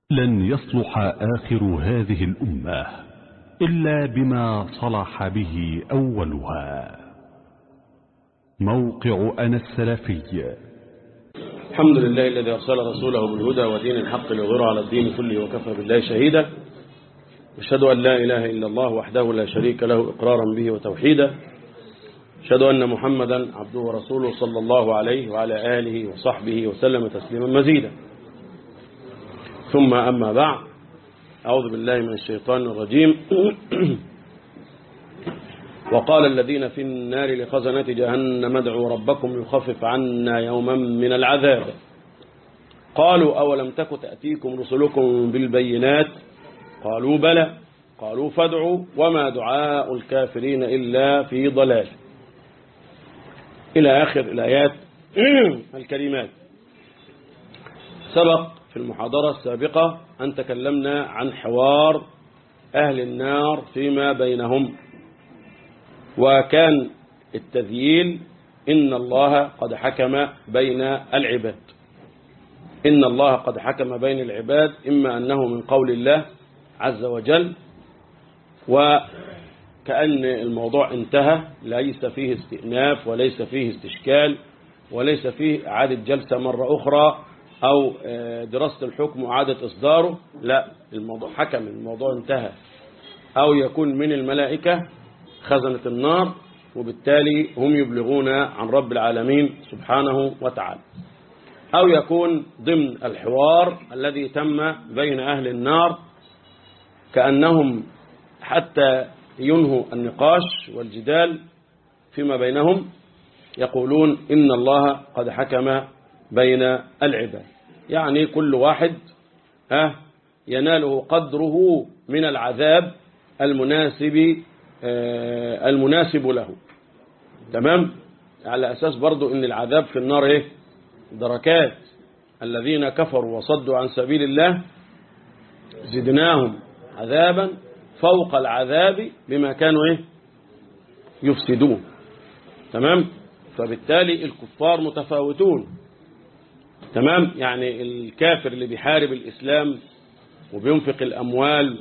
لن يصلح آخر هذه الأمة إلا بما صلح به أولها موقع أنا السلفي الحمد لله الذي أرسل رسوله بالهدى ودين الحق ليظهر على الدين كله وكفى بالله شهيدا أشهد أن لا إله إلا الله وحده لا شريك له إقرارا به وتوحيدا أشهد أن محمدا عبده ورسوله صلى الله عليه وعلى آله وصحبه وسلم تسليما مزيدا ثم أما بعد أعوذ بالله من الشيطان الرجيم وقال الذين في النار لخزنة جهنم ادعوا ربكم يخفف عنا يوما من العذاب قالوا أولم تك تأتيكم رسلكم بالبينات قالوا بلى قالوا فادعوا وما دعاء الكافرين إلا في ضلال إلى آخر الآيات الكريمات سبق في المحاضرة السابقة أن تكلمنا عن حوار أهل النار فيما بينهم وكان التذييل إن الله قد حكم بين العباد إن الله قد حكم بين العباد إما أنه من قول الله عز وجل وكأن الموضوع انتهى ليس فيه استئناف وليس فيه استشكال وليس فيه إعادة جلسة مرة أخرى أو دراسة الحكم وإعادة إصداره لا الموضوع حكم الموضوع انتهى أو يكون من الملائكة خزنة النار وبالتالي هم يبلغون عن رب العالمين سبحانه وتعالى أو يكون ضمن الحوار الذي تم بين أهل النار كأنهم حتى ينهوا النقاش والجدال فيما بينهم يقولون إن الله قد حكم بين العباد يعني كل واحد يناله قدره من العذاب المناسب المناسب له تمام على أساس برضو إن العذاب في النار إيه دركات الذين كفروا وصدوا عن سبيل الله زدناهم عذابا فوق العذاب بما كانوا إيه يفسدون تمام فبالتالي الكفار متفاوتون تمام يعني الكافر اللي بيحارب الإسلام وبينفق الأموال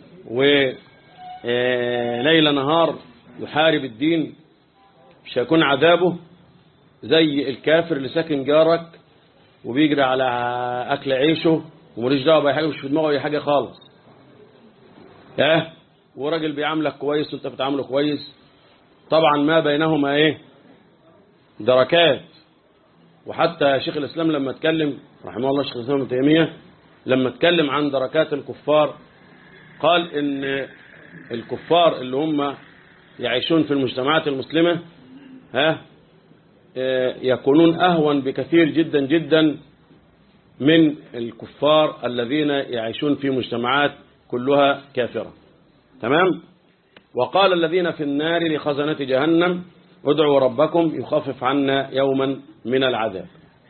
وليل نهار يحارب الدين مش هيكون عذابه زي الكافر اللي ساكن جارك وبيجري على أكل عيشه ومريش دعوه بأي حاجة مش في دماغه أي حاجة خالص اه وراجل بيعاملك كويس وانت بتعامله كويس طبعا ما بينهما ايه دركات وحتى شيخ الإسلام لما اتكلم رحمه الله شيخ الإسلام ابن تيمية لما اتكلم عن دركات الكفار قال ان الكفار اللي هم يعيشون في المجتمعات المسلمة ها يكونون أهون بكثير جدا جدا من الكفار الذين يعيشون في مجتمعات كلها كافرة تمام وقال الذين في النار لخزنة جهنم ادعوا ربكم يخفف عنا يوما من العذاب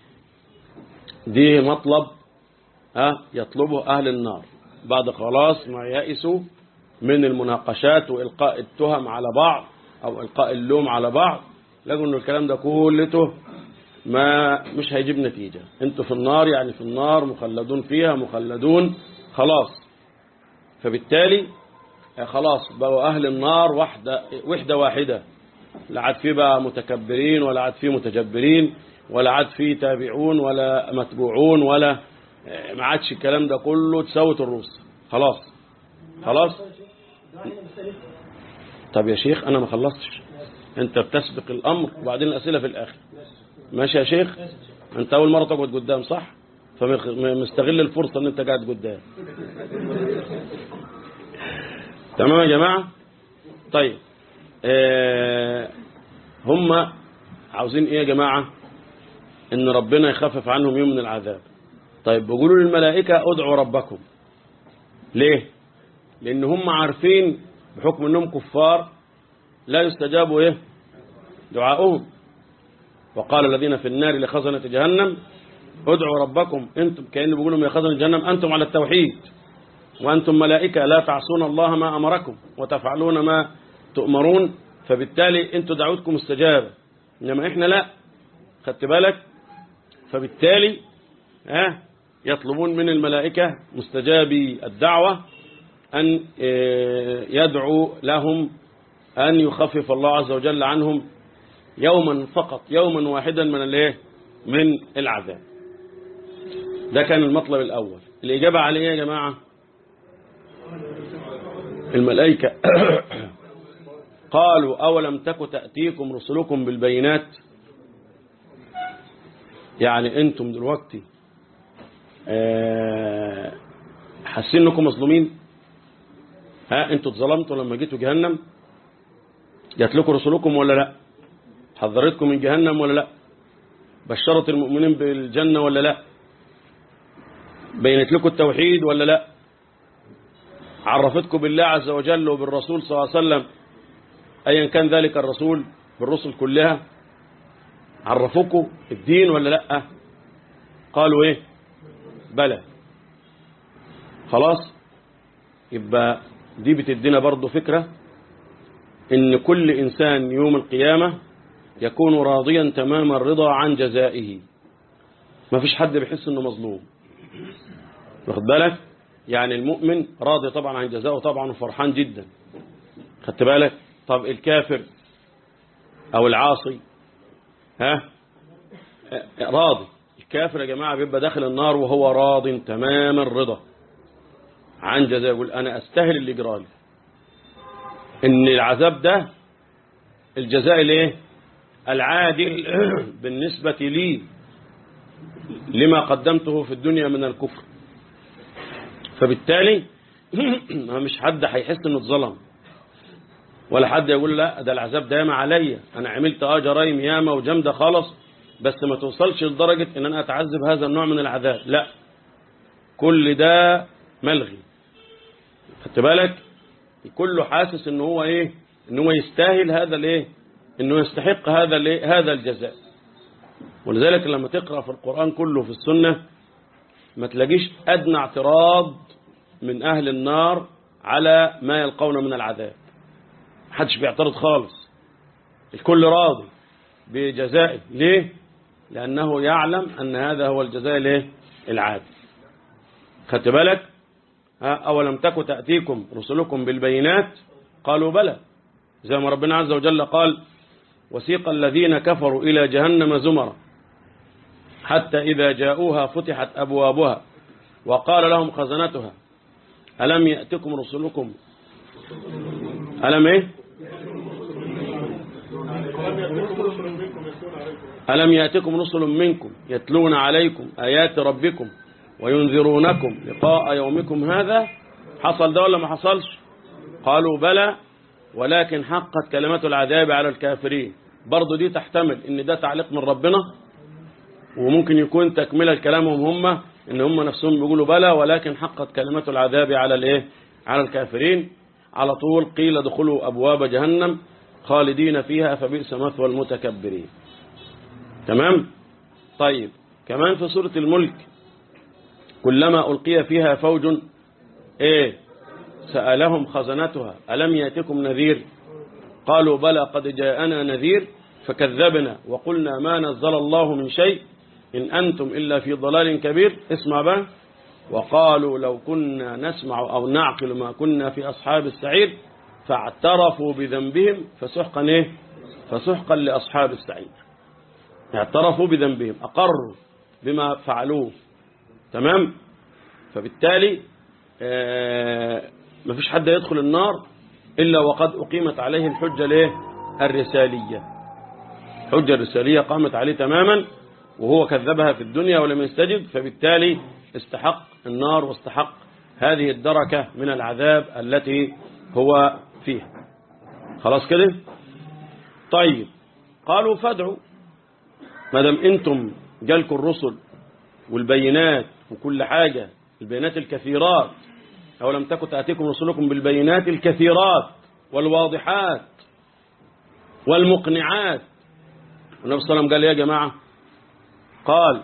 دي مطلب ها يطلبه أهل النار بعد خلاص ما يأسوا من المناقشات وإلقاء التهم على بعض أو إلقاء اللوم على بعض لقوا أن الكلام ده كلته ما مش هيجيب نتيجة انتوا في النار يعني في النار مخلدون فيها مخلدون خلاص فبالتالي خلاص بقوا أهل النار وحدة, وحدة واحدة لا عاد فيه بقى متكبرين ولا عاد فيه متجبرين ولا عاد فيه تابعون ولا متبوعون ولا ما عادش الكلام ده كله تساوت الروس خلاص خلاص طب يا شيخ أنا ما خلصتش أنت بتسبق الأمر وبعدين الأسئلة في الآخر ماشي يا شيخ أنت أول مرة تقعد قدام صح فمستغل الفرصة أن أنت قاعد قدام تمام يا جماعة طيب آه هم عاوزين ايه يا جماعة ان ربنا يخفف عنهم يوم من العذاب طيب بيقولوا للملائكة ادعوا ربكم ليه لان هم عارفين بحكم انهم كفار لا يستجاب ايه دعاؤهم وقال الذين في النار لخزنة جهنم ادعوا ربكم انتم كأن بيقولوا يا خزنة جهنم انتم على التوحيد وانتم ملائكة لا تعصون الله ما امركم وتفعلون ما تؤمرون فبالتالي انتوا دعوتكم استجابة انما احنا لا خدت بالك فبالتالي ها يطلبون من الملائكة مستجابي الدعوة أن يدعو لهم أن يخفف الله عز وجل عنهم يوما فقط يوما واحدا من الايه من العذاب ده كان المطلب الأول الإجابة عليه يا جماعة الملائكة قالوا أولم تك تأتيكم رسلكم بالبينات يعني أنتم دلوقتي حاسين انكم مظلومين ها انتوا اتظلمتوا لما جيتوا جهنم جات لكم رسلكم ولا لا حذرتكم من جهنم ولا لا بشرت المؤمنين بالجنة ولا لا بينت لكم التوحيد ولا لا عرفتكم بالله عز وجل وبالرسول صلى الله عليه وسلم ايا كان ذلك الرسول بالرسل كلها عرفوكم الدين ولا لا قالوا ايه بلى خلاص يبقى دي بتدينا برضو فكرة ان كل انسان يوم القيامة يكون راضيا تمام الرضا عن جزائه ما فيش حد بيحس انه مظلوم واخد بالك يعني المؤمن راضي طبعا عن جزائه طبعا وفرحان جدا خدت بالك طب الكافر او العاصي ها راضي الكافر يا جماعة بيبقى داخل النار وهو راض تمام الرضا عن جزاء يقول أنا أستاهل اللي جرالي إن العذاب ده الجزاء الايه العادل بالنسبة لي لما قدمته في الدنيا من الكفر فبالتالي ما مش حد هيحس انه اتظلم ولا حد يقول لا ده العذاب ده ياما عليا انا عملت اه جرايم ياما وجامده خالص بس ما توصلش لدرجة ان انا اتعذب هذا النوع من العذاب لا كل ده ملغي خدت بالك كله حاسس ان هو ايه ان هو يستاهل هذا الايه انه يستحق هذا الايه هذا الجزاء ولذلك لما تقرأ في القرآن كله في السنة ما تلاقيش ادنى اعتراض من اهل النار على ما يلقون من العذاب محدش بيعترض خالص الكل راضي بجزائه ليه لأنه يعلم أن هذا هو الجزاء الايه العادل خدت بالك ها أولم تك تأتيكم رسلكم بالبينات قالوا بلى زي ما ربنا عز وجل قال وسيق الذين كفروا إلى جهنم زمرا حتى إذا جاءوها فتحت أبوابها وقال لهم خزنتها ألم يأتكم رسلكم ألم إيه ألم يأتكم رسل منكم يتلون عليكم آيات ربكم وينذرونكم لقاء يومكم هذا حصل ده ولا ما حصلش قالوا بلى ولكن حقت كلمة العذاب على الكافرين برضو دي تحتمل ان ده تعليق من ربنا وممكن يكون تكملة كلامهم هم ان هم نفسهم بيقولوا بلى ولكن حقت كلمة العذاب على الايه على الكافرين على طول قيل دخلوا أبواب جهنم خالدين فيها فبئس مثوى المتكبرين تمام طيب كمان في سورة الملك كلما ألقي فيها فوج ايه سألهم خزنتها ألم يأتكم نذير قالوا بلى قد جاءنا نذير فكذبنا وقلنا ما نزل الله من شيء إن أنتم إلا في ضلال كبير اسمع بقى وقالوا لو كنا نسمع أو نعقل ما كنا في أصحاب السعير فاعترفوا بذنبهم فسحقا إيه فسحقا لأصحاب السعير اعترفوا بذنبهم أقروا بما فعلوه تمام فبالتالي آه ما فيش حد يدخل النار إلا وقد أقيمت عليه الحجة ليه الرسالية الحجة الرسالية قامت عليه تماما وهو كذبها في الدنيا ولم يستجب فبالتالي استحق النار واستحق هذه الدركة من العذاب التي هو فيها خلاص كده طيب قالوا فادعوا ما دام انتم جالكم الرسل والبينات وكل حاجة البينات الكثيرات أو لم تكن تأتيكم رسلكم بالبينات الكثيرات والواضحات والمقنعات والنبي صلى الله عليه وسلم قال يا جماعة قال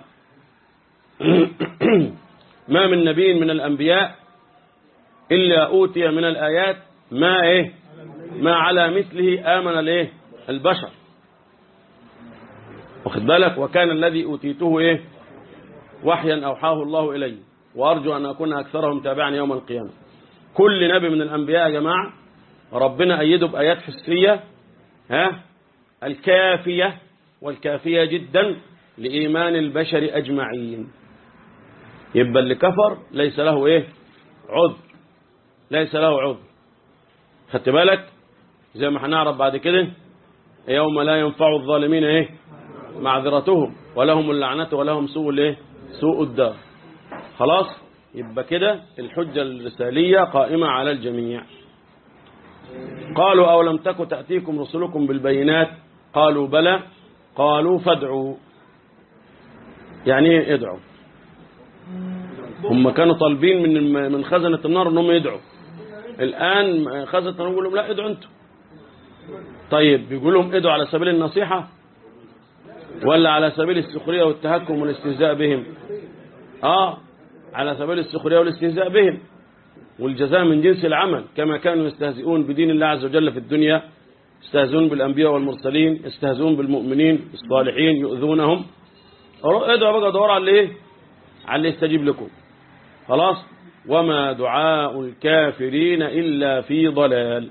ما من نبي من الأنبياء إلا أوتي من الآيات ما إيه ما على مثله آمن الإيه البشر واخد بالك وكان الذي أوتيته إيه وحيا أوحاه الله إلي وأرجو أن أكون أكثرهم تابعا يوم القيامة كل نبي من الأنبياء يا جماعة ربنا أيده بآيات حسية ها الكافية والكافية جدا لإيمان البشر أجمعين يبقى اللي كفر ليس له إيه عذر ليس له عذر خدت بالك زي ما هنعرف بعد كده يوم لا ينفع الظالمين إيه معذرتهم ولهم اللعنة ولهم سوء الإيه سوء الدار خلاص يبقى كده الحجة الرسالية قائمة على الجميع قالوا أو لم تك تأتيكم رسلكم بالبينات قالوا بلى قالوا فادعوا يعني ايه ادعوا هم كانوا طالبين من من خزنة النار انهم يدعوا الآن خزنة النار يقول لهم لا ادعوا انتوا طيب بيقول لهم ادعوا على سبيل النصيحة ولا على سبيل السخرية والتهكم والاستهزاء بهم اه على سبيل السخرية والاستهزاء بهم والجزاء من جنس العمل كما كانوا يستهزئون بدين الله عز وجل في الدنيا يستهزئون بالأنبياء والمرسلين يستهزئون بالمؤمنين الصالحين يؤذونهم ادعوا بقى دور على ايه على اللي يستجيب لكم خلاص وما دعاء الكافرين إلا في ضلال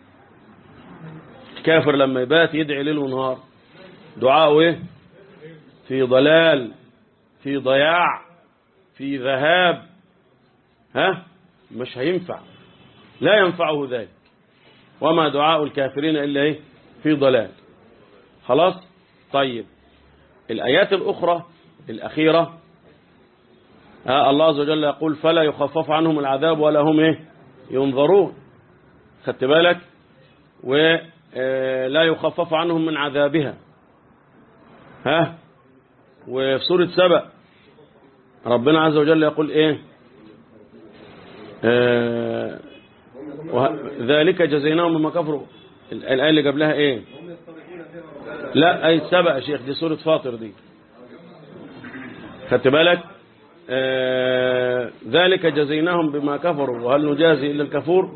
الكافر لما يبات يدعي ليل ونهار دعاءه ايه في ضلال في ضياع في ذهاب ها مش هينفع لا ينفعه ذلك وما دعاء الكافرين إلا إيه في ضلال خلاص طيب الآيات الأخرى الأخيرة آه الله عز وجل يقول فلا يخفف عنهم العذاب ولا هم إيه ينظرون خدت بالك ولا يخفف عنهم من عذابها ها وفي سورة سبأ ربنا عز وجل يقول إيه آه ذلك جزيناهم بما كفروا الآية اللي قبلها إيه لا أي سبأ يا شيخ دي سورة فاطر دي خدت بالك آه ذلك جزيناهم بما كفروا وهل نجازي إلا الكفور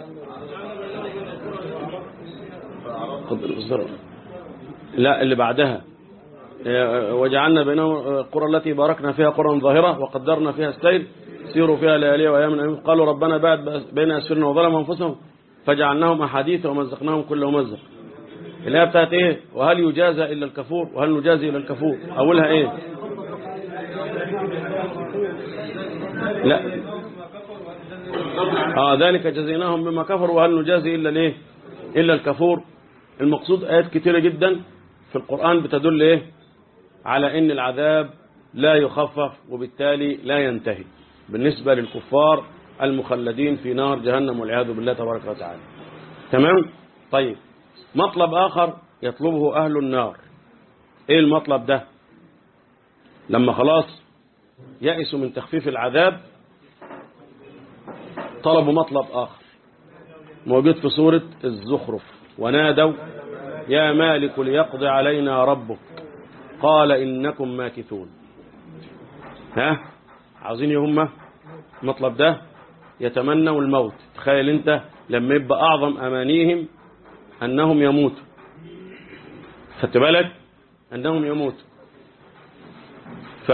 لا اللي بعدها وجعلنا بينهم القرى التي باركنا فيها قرى ظاهرة وقدرنا فيها السير سيروا فيها ليالي وأيام أمين قالوا ربنا بعد بين أسفلنا وظلموا أنفسهم فجعلناهم أحاديث ومزقناهم كل ممزق الآية بتاعت إيه وهل يجازى إلا الكفور وهل نجازي إلا الكفور أولها إيه لا آه ذلك جزيناهم بما كفروا وهل نجازي إلا الإيه إلا الكفور المقصود آيات كثيرة جدا في القرآن بتدل إيه على إن العذاب لا يخفف وبالتالي لا ينتهي بالنسبة للكفار المخلدين في نار جهنم والعياذ بالله تبارك وتعالى تمام طيب مطلب آخر يطلبه أهل النار إيه المطلب ده لما خلاص يأسوا من تخفيف العذاب طلبوا مطلب آخر موجود في سورة الزخرف ونادوا يا مالك ليقضي علينا ربك قال إنكم ماكثون ها عاوزين هم المطلب ده يتمنوا الموت تخيل انت لما يبقى أعظم أمانيهم أنهم يموتوا خدت بالك أنهم يموتوا ف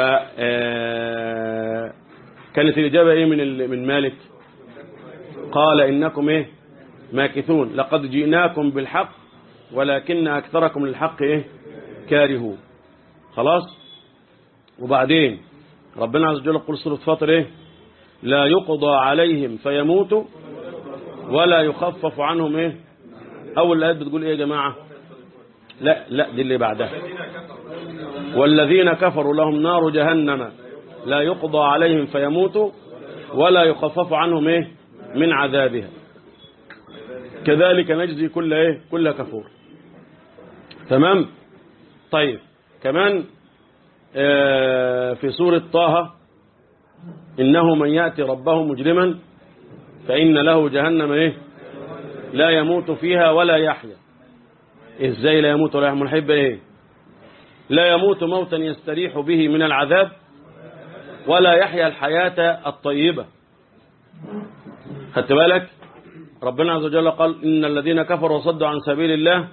كانت الإجابة إيه من من مالك قال إنكم إيه ماكثون لقد جئناكم بالحق ولكن أكثركم للحق إيه كارهون خلاص وبعدين ربنا عز وجل يقول سورة فاطر إيه لا يقضى عليهم فيموتوا ولا يخفف عنهم إيه أول الآيات بتقول إيه يا جماعة لا لا دي اللي بعدها والذين كفروا لهم نار جهنم لا يقضى عليهم فيموتوا ولا يخفف عنهم إيه من عذابها كذلك نجزي كل إيه كل كفور تمام طيب كمان آه في سورة طه إنه من يأتي ربه مجرما فإن له جهنم إيه لا يموت فيها ولا يحيا إزاي لا يموت ولا يحيا محب إيه لا يموت موتا يستريح به من العذاب ولا يحيا الحياة الطيبة خدت بالك ربنا عز وجل قال إن الذين كفروا وصدوا عن سبيل الله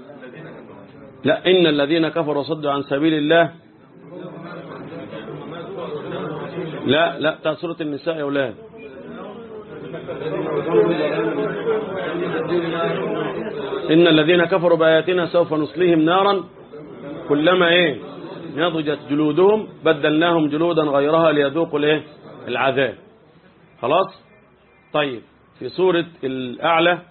لا إن الذين كفروا وصدوا عن سبيل الله لا لا بتاع سورة النساء يا أولاد إن الذين كفروا بآياتنا سوف نصليهم نارا كلما إيه نضجت جلودهم بدلناهم جلودا غيرها ليذوقوا الإيه العذاب خلاص طيب في سورة الأعلى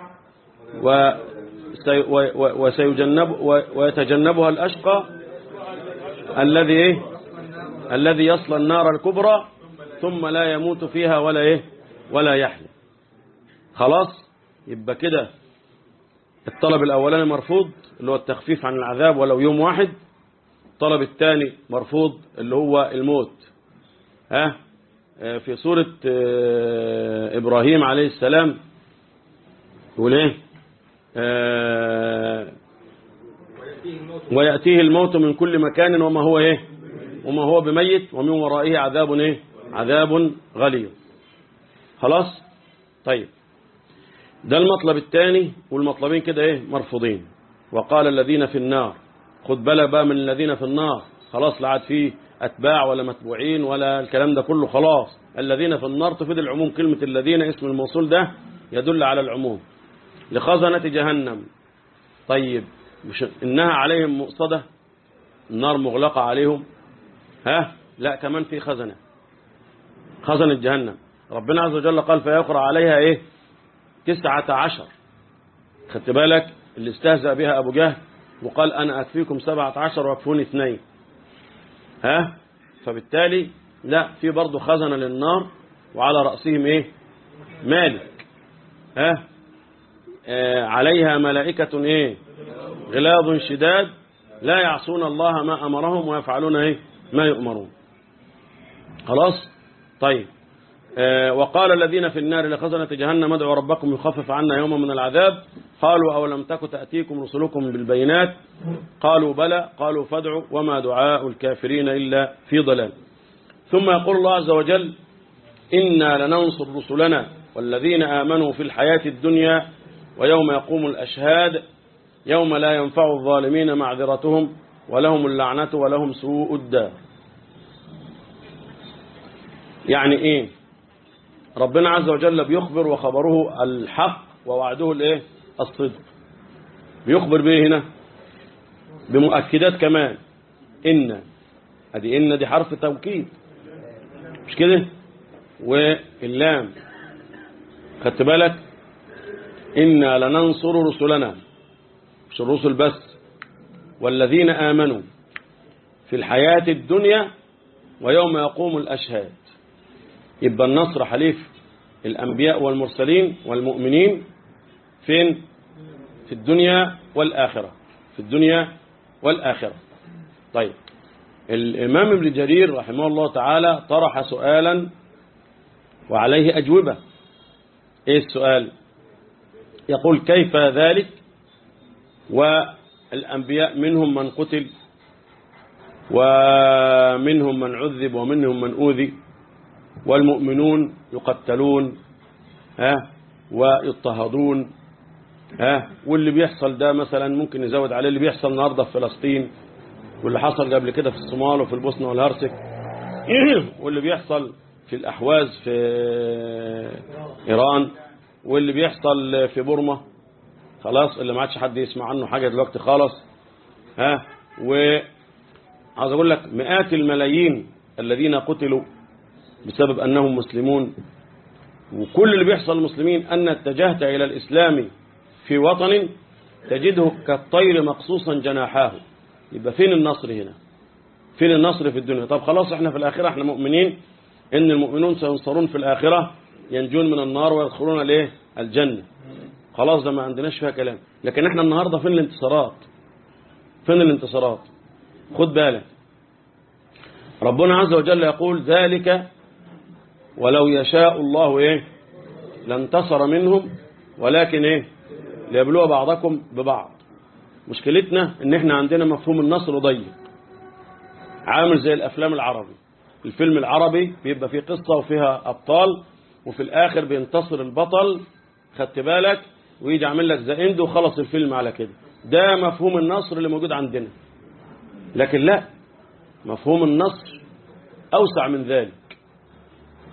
وسي وسيجنب ويتجنبها الأشقى الذي إيه الذي يصل النار الكبرى ثم لا يموت فيها ولا إيه ولا يحيى خلاص يبقى كده الطلب الأولاني مرفوض اللي هو التخفيف عن العذاب ولو يوم واحد الطلب الثاني مرفوض اللي هو الموت ها في سورة إبراهيم عليه السلام يقول إيه ويأتيه الموت من كل مكان وما هو إيه وما هو بميت ومن ورائه عذاب إيه عذاب غليظ خلاص طيب ده المطلب الثاني والمطلبين كده ايه مرفوضين وقال الذين في النار خد بالك بقى من الذين في النار خلاص لا عاد فيه اتباع ولا متبوعين ولا الكلام ده كله خلاص الذين في النار تفيد العموم كلمة الذين اسم الموصول ده يدل على العموم لخزنة جهنم طيب مش انها عليهم مؤصدة النار مغلقة عليهم ها لا كمان في خزنة خزنة جهنم ربنا عز وجل قال فيقرأ عليها ايه تسعة عشر خدت بالك اللي استهزأ بها أبو جهل وقال أنا أكفيكم سبعة عشر واكفوني اثنين ها فبالتالي لا في برضه خزنة للنار وعلى رأسهم ايه مالك ها آه عليها ملائكة ايه غلاظ شداد لا يعصون الله ما أمرهم ويفعلون ايه ما يؤمرون خلاص طيب وقال الذين في النار لخزنة جهنم ادعوا ربكم يخفف عنا يوما من العذاب قالوا أولم تك تأتيكم رسلكم بالبينات قالوا بلى قالوا فادعوا وما دعاء الكافرين إلا في ضلال ثم يقول الله عز وجل إنا لننصر رسلنا والذين آمنوا في الحياة الدنيا ويوم يقوم الأشهاد يوم لا ينفع الظالمين معذرتهم ولهم اللعنة ولهم سوء الدار يعني إيه ربنا عز وجل بيخبر وخبره الحق ووعده الايه الصدق بيخبر به هنا بمؤكدات كمان إن ادي إن دي حرف توكيد مش كده واللام خدت بالك إنا لننصر رسلنا مش الرسل بس والذين آمنوا في الحياة الدنيا ويوم يقوم الأشهاد يبقى النصر حليف الأنبياء والمرسلين والمؤمنين فين في الدنيا والآخرة في الدنيا والآخرة طيب الإمام ابن جرير رحمه الله تعالى طرح سؤالا وعليه أجوبة إيه السؤال يقول كيف ذلك والأنبياء منهم من قتل ومنهم من عذب ومنهم من أوذي والمؤمنون يقتلون ها ويضطهدون ها واللي بيحصل ده مثلا ممكن نزود عليه اللي بيحصل النهارده في فلسطين واللي حصل قبل كده في الصومال وفي البوسنة والهرسك واللي بيحصل في الأحواز في إيران واللي بيحصل في بورما خلاص اللي ما عادش حد يسمع عنه حاجة دلوقتي خالص ها و عاوز اقول لك مئات الملايين الذين قتلوا بسبب أنهم مسلمون وكل اللي بيحصل للمسلمين أن اتجهت إلى الإسلام في وطن تجده كالطير مقصوصا جناحاه يبقى فين النصر هنا فين النصر في الدنيا طب خلاص احنا في الآخرة احنا مؤمنين ان المؤمنون سينصرون في الآخرة ينجون من النار ويدخلون الايه الجنة خلاص ده ما عندناش فيها كلام لكن احنا النهاردة فين الانتصارات فين الانتصارات خد بالك ربنا عز وجل يقول ذلك ولو يشاء الله ايه لانتصر منهم ولكن ايه ليبلو بعضكم ببعض مشكلتنا ان احنا عندنا مفهوم النصر ضيق عامل زي الافلام العربي الفيلم العربي بيبقى فيه قصة وفيها ابطال وفي الاخر بينتصر البطل خدت بالك ويجي عامل لك زي اند وخلص الفيلم على كده ده مفهوم النصر اللي موجود عندنا لكن لا مفهوم النصر اوسع من ذلك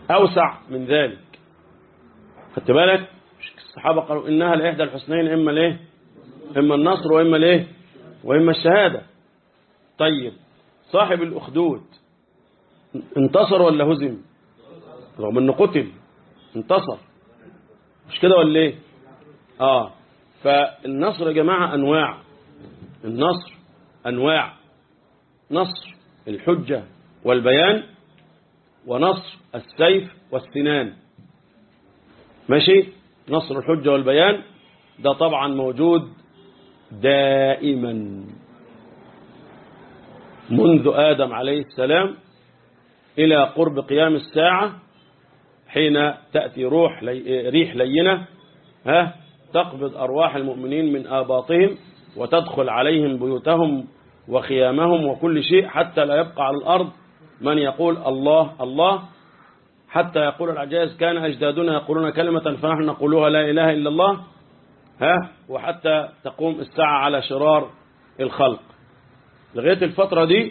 أوسع من ذلك خدت بالك الصحابة قالوا إنها لإحدى الحسنين إما ليه إما النصر وإما ليه وإما الشهادة طيب صاحب الأخدود انتصر ولا هزم رغم أنه قتل انتصر مش كده ولا ايه اه فالنصر يا جماعة أنواع النصر أنواع نصر الحجة والبيان ونصر السيف والسنان ماشي نصر الحجة والبيان ده طبعا موجود دائما منذ آدم عليه السلام إلى قرب قيام الساعة حين تأتي روح لي ريح لينة ها تقبض أرواح المؤمنين من آباطهم وتدخل عليهم بيوتهم وخيامهم وكل شيء حتى لا يبقى على الأرض من يقول الله الله حتى يقول العجائز كان أجدادنا يقولون كلمة فنحن نقولها لا إله إلا الله ها وحتى تقوم الساعة على شرار الخلق لغاية الفترة دي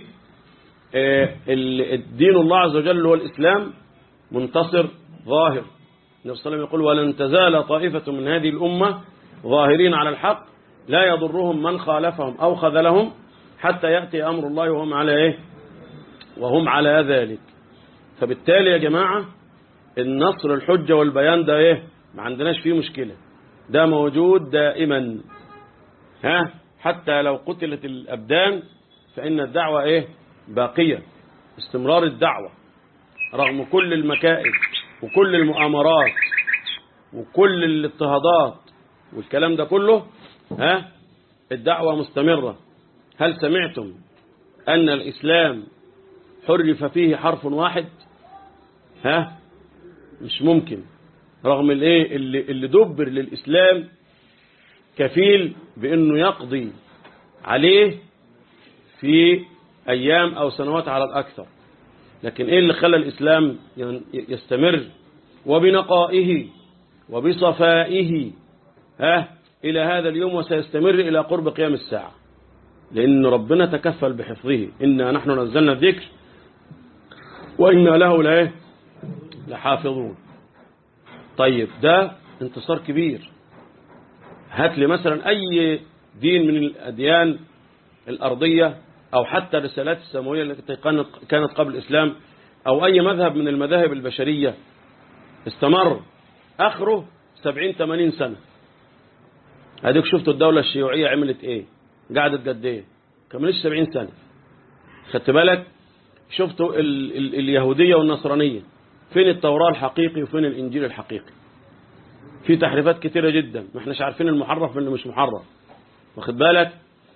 الدين الله عز وجل هو الإسلام منتصر ظاهر النبي صلى الله عليه وسلم يقول ولن تزال طائفة من هذه الأمة ظاهرين على الحق لا يضرهم من خالفهم أو خذلهم حتى يأتي أمر الله وهم على إيه وهم على ذلك فبالتالي يا جماعة النصر الحجة والبيان ده إيه ما عندناش فيه مشكلة ده موجود دائما ها حتى لو قتلت الأبدان فإن الدعوة إيه باقية استمرار الدعوة رغم كل المكائد وكل المؤامرات وكل الاضطهادات والكلام ده كله ها الدعوة مستمرة هل سمعتم أن الإسلام حرف فيه حرف واحد ها مش ممكن رغم الايه اللي, اللي دبر للإسلام كفيل بأنه يقضي عليه في أيام أو سنوات على الأكثر لكن إيه اللي خلى الإسلام يستمر وبنقائه وبصفائه ها إلى هذا اليوم وسيستمر إلى قرب قيام الساعة لأن ربنا تكفل بحفظه إنا نحن نزلنا الذكر وإنا له لإيه لحافظون طيب ده انتصار كبير هات لي مثلا أي دين من الأديان الأرضية أو حتى الرسالات السماوية التي كانت قبل الإسلام أو أي مذهب من المذاهب البشرية استمر آخره 70-80 سنة هذيك شفتوا الدولة الشيوعية عملت إيه قعدت قد إيه كملش 70 سنة خدت بالك شفتوا ال ال اليهودية والنصرانية فين التوراة الحقيقي وفين الإنجيل الحقيقي في تحريفات كتيرة جدا ما احناش عارفين المحرف من اللي مش محرف واخد بالك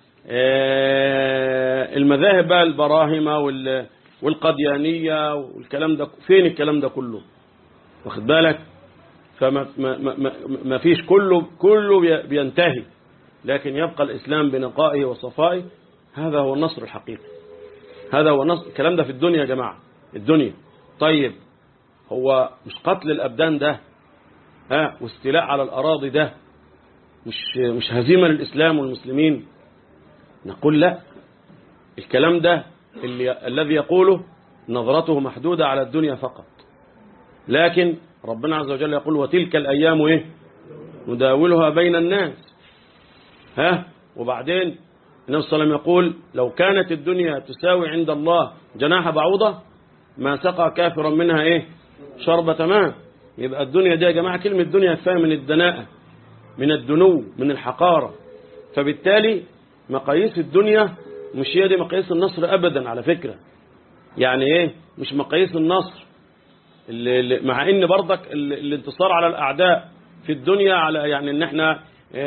آه المذاهب بقى البراهمة والقديانية والكلام ده فين الكلام ده كله واخد بالك فما ما ما ما فيش كله كله بينتهي لكن يبقى الإسلام بنقائه وصفائه هذا هو النصر الحقيقي هذا هو النصر الكلام ده في الدنيا يا جماعة الدنيا طيب هو مش قتل الأبدان ده ها واستيلاء على الأراضي ده مش مش هزيمة للإسلام والمسلمين نقول لا الكلام ده اللي الذي يقوله نظرته محدودة على الدنيا فقط لكن ربنا عز وجل يقول وتلك الأيام إيه نداولها بين الناس ها وبعدين النبي صلى الله عليه وسلم يقول لو كانت الدنيا تساوي عند الله جناح بعوضة ما سقى كافرا منها إيه شربة ماء يبقى الدنيا دي يا جماعة كلمة الدنيا فيها من الدناءة من الدنو من الحقارة فبالتالي مقاييس الدنيا مش هي دي مقاييس النصر أبدا على فكرة يعني إيه مش مقاييس النصر اللي اللي مع ان برضك الانتصار على الأعداء في الدنيا على يعني ان احنا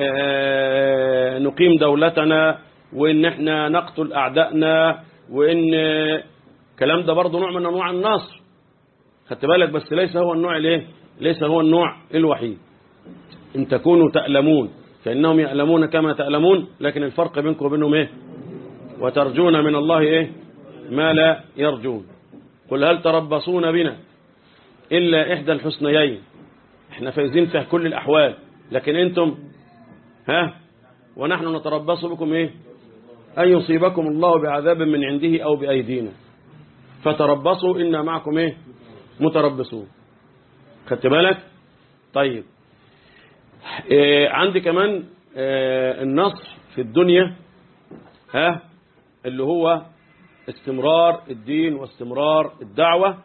نقيم دولتنا وان احنا نقتل أعدائنا وان الكلام ده برضه نوع من انواع النصر خدت بالك بس ليس هو النوع الايه ليس هو النوع الوحيد ان تكونوا تألمون فإنهم يألمون كما تألمون لكن الفرق بينكم وبينهم ايه وترجون من الله ايه ما لا يرجون قل هل تربصون بنا إلا إحدى الحسنيين احنا فايزين في كل الأحوال لكن انتم ها ونحن نتربص بكم ايه أن يصيبكم الله بعذاب من عنده أو بأيدينا فتربصوا إنا معكم ايه متربصون خدت بالك طيب إيه عندي كمان إيه النصر في الدنيا ها اللي هو استمرار الدين واستمرار الدعوة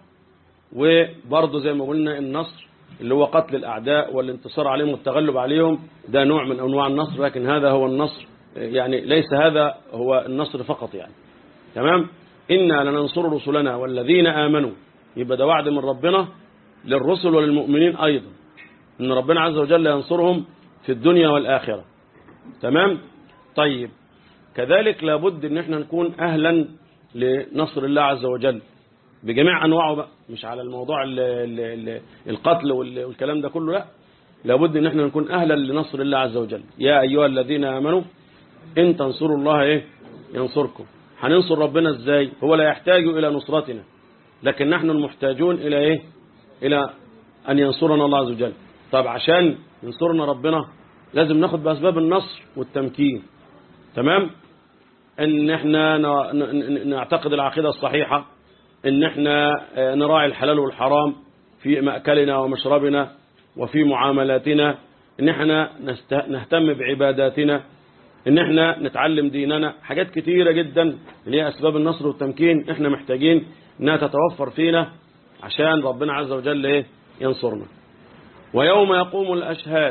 وبرضه زي ما قلنا النصر اللي هو قتل الأعداء والانتصار عليهم والتغلب عليهم ده نوع من أنواع النصر لكن هذا هو النصر يعني ليس هذا هو النصر فقط يعني تمام إنا لننصر رسلنا والذين آمنوا يبقى ده وعد من ربنا للرسل وللمؤمنين أيضا إن ربنا عز وجل ينصرهم في الدنيا والآخرة تمام طيب كذلك لابد ان احنا نكون اهلا لنصر الله عز وجل بجميع انواعه بقى مش على الموضوع ال ال ال القتل والكلام ده كله لا لابد ان احنا نكون اهلا لنصر الله عز وجل يا ايها الذين امنوا ان تنصروا الله ايه ينصركم هننصر ربنا ازاي هو لا يحتاج الى نصرتنا لكن نحن المحتاجون الى ايه الى ان ينصرنا الله عز وجل طب عشان ينصرنا ربنا لازم ناخد باسباب النصر والتمكين تمام ان احنا نعتقد العقيدة الصحيحة ان احنا نراعي الحلال والحرام في مأكلنا ومشربنا وفي معاملاتنا ان احنا نهتم بعباداتنا ان احنا نتعلم ديننا حاجات كتيرة جدا اللي هي اسباب النصر والتمكين احنا محتاجين انها تتوفر فينا عشان ربنا عز وجل ايه ينصرنا ويوم يقوم الاشهاد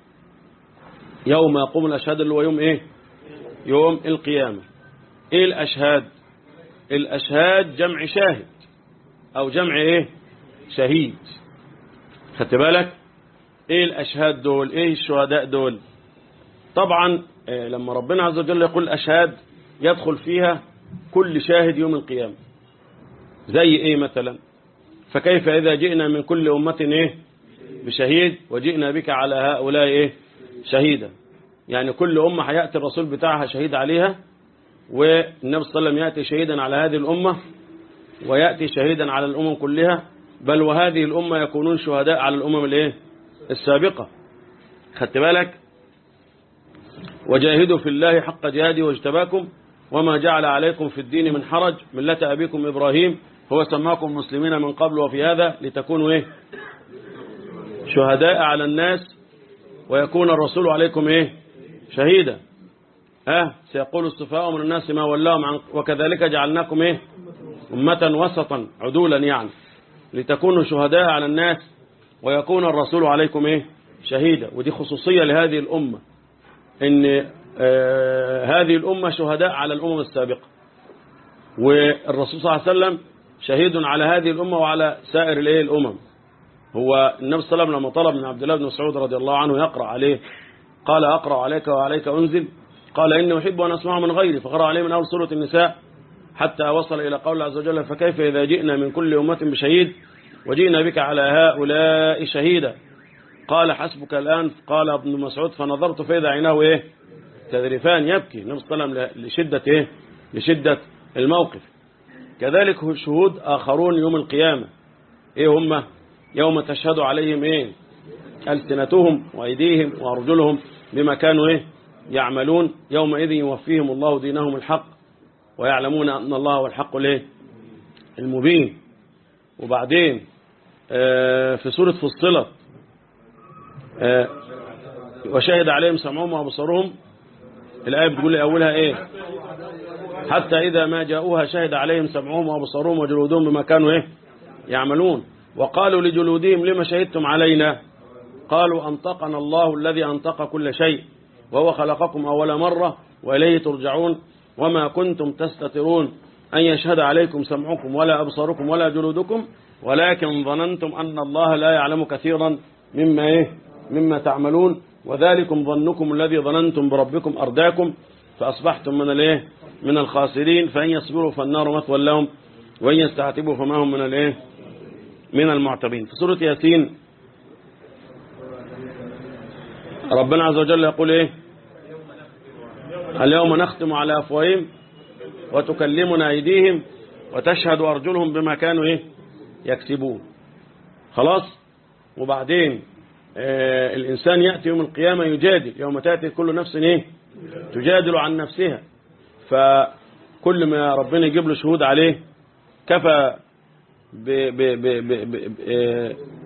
يوم يقوم الاشهاد اللي هو يوم ايه يوم القيامة ايه الاشهاد الاشهاد جمع شاهد او جمع ايه شهيد خدت بالك ايه الاشهاد دول ايه الشهداء دول طبعا إيه لما ربنا عز وجل يقول اشهاد يدخل فيها كل شاهد يوم القيامة زي ايه مثلا فكيف اذا جئنا من كل امة ايه بشهيد وجئنا بك على هؤلاء ايه شهيدا يعني كل أمة هيأتي الرسول بتاعها شهيد عليها والنبي صلى الله عليه وسلم يأتي شهيدا على هذه الأمة ويأتي شهيدا على الأمم كلها بل وهذه الأمة يكونون شهداء على الأمم الايه السابقة خدت بالك وجاهدوا في الله حق جهاده واجتباكم وما جعل عليكم في الدين من حرج ملة أبيكم إبراهيم هو سماكم مسلمين من قبل وفي هذا لتكونوا إيه شهداء على الناس ويكون الرسول عليكم إيه شهيدا ها سيقول السفهاء من الناس ما ولاهم عن وكذلك جعلناكم ايه أمة وسطا عدولا يعني لتكونوا شهداء على الناس ويكون الرسول عليكم ايه شهيدا ودي خصوصية لهذه الأمة ان آه هذه الأمة شهداء على الأمم السابقة والرسول صلى الله عليه وسلم شهيد على هذه الأمة وعلى سائر الايه الأمم هو النبي صلى الله عليه وسلم لما طلب من عبد الله بن مسعود رضي الله عنه يقرأ عليه قال أقرأ عليك وعليك أنزل قال إني أحب أن أسمع من غيري فقرأ عليه من أول سورة النساء حتى وصل إلى قول عز وجل فكيف إذا جئنا من كل أمة بشهيد وجئنا بك على هؤلاء شهيدا قال حسبك الآن قال ابن مسعود فنظرت فإذا عيناه إيه تذرفان يبكي النبي صلى الله عليه وسلم لشدة إيه لشدة الموقف كذلك شهود آخرون يوم القيامة إيه هم يوم تشهد عليهم إيه ألسنتهم وأيديهم وأرجلهم بما كانوا إيه يعملون يومئذ يوفيهم الله دينهم الحق ويعلمون أن الله هو الحق ليه المبين وبعدين آه في سورة فصلت آه وشهد عليهم سمعهم وابصارهم الآية بتقول أولها إيه حتى إذا ما جاءوها شهد عليهم سمعهم وابصارهم وجلودهم بما كانوا إيه يعملون وقالوا لجلودهم لما شهدتم علينا قالوا أنطقنا الله الذي أنطق كل شيء وهو خلقكم أول مرة وإليه ترجعون وما كنتم تستترون أن يشهد عليكم سمعكم ولا أبصاركم ولا جلودكم ولكن ظننتم أن الله لا يعلم كثيرا مما إيه مما تعملون وذلكم ظنكم الذي ظننتم بربكم أرداكم فأصبحتم من الإيه من الخاسرين فإن يصبروا فالنار مثوى لهم وإن يستعتبوا فما هم من الإيه من المعتبين في سورة ياسين ربنا عز وجل يقول إيه اليوم نختم على أفواههم وتكلمنا أيديهم وتشهد أرجلهم بما كانوا إيه يكسبون خلاص وبعدين آه الإنسان يأتي يوم القيامة يجادل يوم تأتي كل نفس إيه تجادل عن نفسها فكل ما ربنا يجيب له شهود عليه كفى ب ب ب ب ب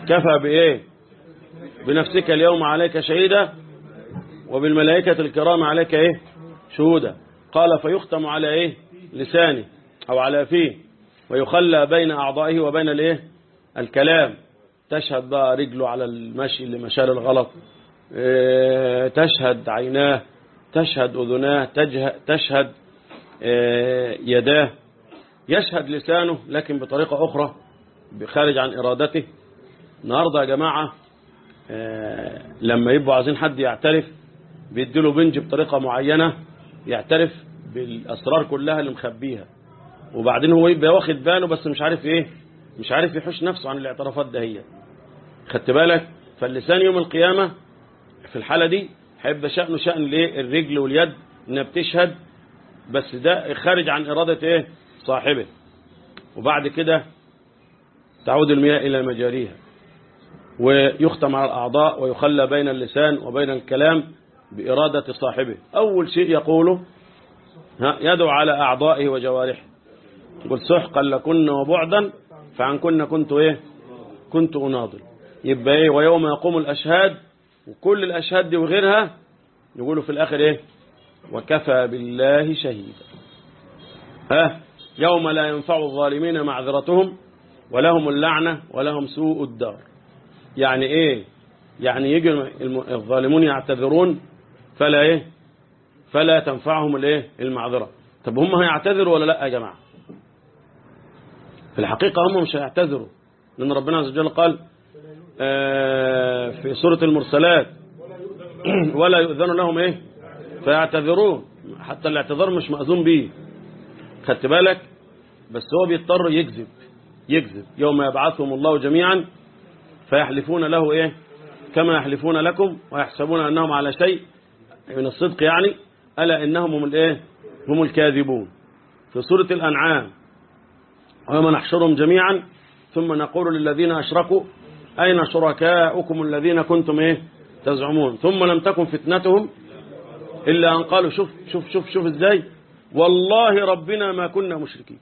كفى بإيه بنفسك اليوم عليك شهيدا وبالملائكة الكرام عليك إيه شهودا قال فيختم على إيه لسانه أو على فيه ويخلى بين أعضائه وبين الإيه الكلام تشهد بقى رجله على المشي اللي مشال الغلط إيه تشهد عيناه تشهد أذناه تجه- تشهد إيه يداه يشهد لسانه لكن بطريقة أخرى خارج عن إرادته النهاردة يا جماعة آه، لما يبقوا عايزين حد يعترف بيديله بنج بطريقة معينة يعترف بالأسرار كلها اللي مخبيها وبعدين هو يبقى واخد باله بس مش عارف ايه مش عارف يحوش نفسه عن الاعترافات ده هي خدت بالك فاللسان يوم القيامة في الحالة دي هيبقى شأنه شأن الايه الرجل واليد انها بتشهد بس ده خارج عن إرادة ايه صاحبه وبعد كده تعود المياه إلى مجاريها ويختم على الأعضاء ويخلى بين اللسان وبين الكلام بإرادة صاحبه أول شيء يقوله ها، يدعو على أعضائه وجوارحه يقول سحقا لكن وبعدا فعن كن كنت إيه كنت أناضل يبقى إيه ويوم يقوم الأشهاد وكل الأشهاد دي وغيرها يقولوا في الآخر إيه وكفى بالله شهيدا ها يوم لا ينفع الظالمين معذرتهم ولهم اللعنة ولهم سوء الدار يعني ايه يعني يجي الم- الظالمون يعتذرون فلا ايه فلا تنفعهم الايه المعذرة طب هم هيعتذروا ولا لا يا جماعة في الحقيقة هم مش هيعتذروا لأن ربنا عز وجل قال آه، في سورة المرسلات ولا يؤذن لهم ايه فيعتذرون حتى الاعتذار مش مأذون به خدت بالك بس هو بيضطر يكذب يكذب يوم يبعثهم الله جميعا فيحلفون له ايه كما يحلفون لكم ويحسبون انهم على شيء من الصدق يعني الا انهم هم الايه هم الكاذبون في سوره الانعام ويوم نحشرهم جميعا ثم نقول للذين اشركوا اين شركاؤكم الذين كنتم ايه تزعمون ثم لم تكن فتنتهم الا ان قالوا شوف شوف شوف شوف ازاي والله ربنا ما كنا مشركين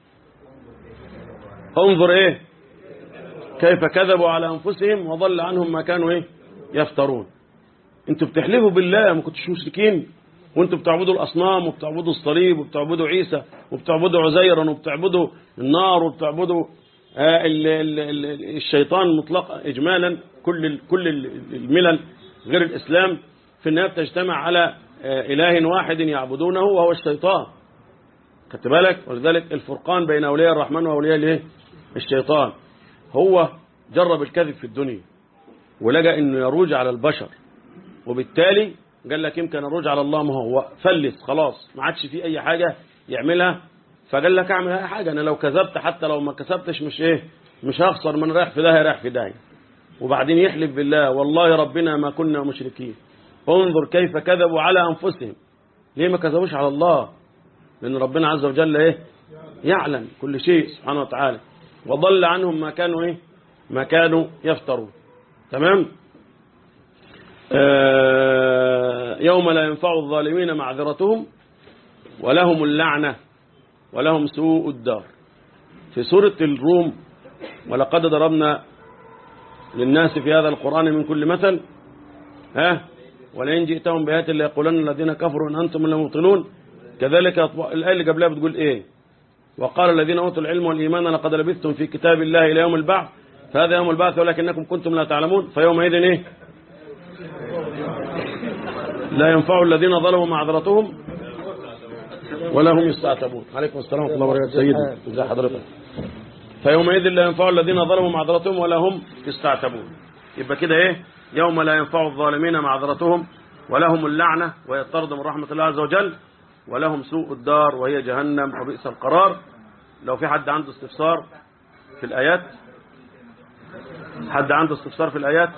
انظر ايه كيف كذبوا على انفسهم وضل عنهم ما كانوا ايه يفترون انتوا بتحلفوا بالله ما كنتوش مشركين وانتوا بتعبدوا الاصنام وبتعبدوا الصليب وبتعبدوا عيسى وبتعبدوا عزيرا وبتعبدوا النار وبتعبدوا آه ال ال ال الشيطان مطلقا اجمالا كل ال كل ال- الملل غير الاسلام في النهايه بتجتمع على آه اله واحد يعبدونه وهو الشيطان خدت بالك ولذلك الفرقان بين اولياء الرحمن واولياء الايه الشيطان هو جرب الكذب في الدنيا ولقى انه يروج على البشر وبالتالي قال لك يمكن اروج على الله ما هو فلس خلاص ما عادش في اي حاجه يعملها فقال لك اعمل اي حاجه انا لو كذبت حتى لو ما كسبتش مش ايه مش هخسر من رايح في داهيه رايح في داهيه وبعدين يحلف بالله والله ربنا ما كنا مشركين انظر كيف كذبوا على انفسهم ليه ما كذبوش على الله لأن ربنا عز وجل إيه يعلم كل شيء سبحانه وتعالى وضل عنهم ما كانوا إيه ما كانوا يفترون تمام آه يوم لا ينفع الظالمين معذرتهم ولهم اللعنة ولهم سوء الدار في سورة الروم ولقد ضربنا للناس في هذا القرآن من كل مثل ها ولئن جئتهم بآيات ليقولن الذين كفروا إن أنتم لمبطلون كذلك يطبع الآية اللي قبلها بتقول إيه وقال الذين أوتوا العلم والإيمان لقد لبثتم في كتاب الله إلى يوم البعث فهذا يوم البعث ولكنكم كنتم لا تعلمون فيومئذ إيه لا ينفع الذين ظلموا معذرتهم ولا هم يستعتبون عليكم السلام ورحمة الله وبركاته سيدي ازي حضرتك فيومئذ لا ينفع الذين ظلموا معذرتهم ولا هم يستعتبون يبقى كده ايه يوم لا ينفع الظالمين معذرتهم ولهم اللعنة ويطرد من رحمة الله عز وجل ولهم سوء الدار وهي جهنم وبئس القرار لو في حد عنده استفسار في الآيات حد عنده استفسار في الآيات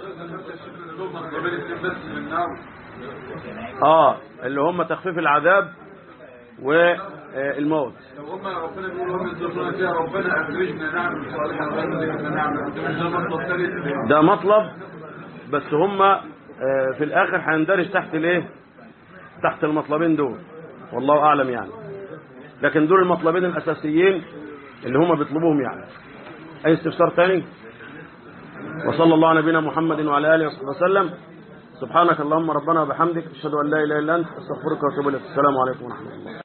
اه اللي هم تخفيف العذاب والموت لو هم ربنا بيقول هم يصدقون فيها ربنا اخرجنا نعمل صالحا غير نعمل ده مش ده مطلب ثالث ده مطلب بس هم آه، في الآخر هيندرج تحت الايه تحت المطلبين دول والله أعلم يعني لكن دول المطلبين الأساسيين اللي هم بيطلبوهم يعني أي استفسار تاني وصلى الله على نبينا محمد وعلى آله وصحبه وسلم سبحانك اللهم ربنا وبحمدك أشهد أن لا إله إلا أنت أستغفرك وأتوب إليك السلام عليكم ورحمة الله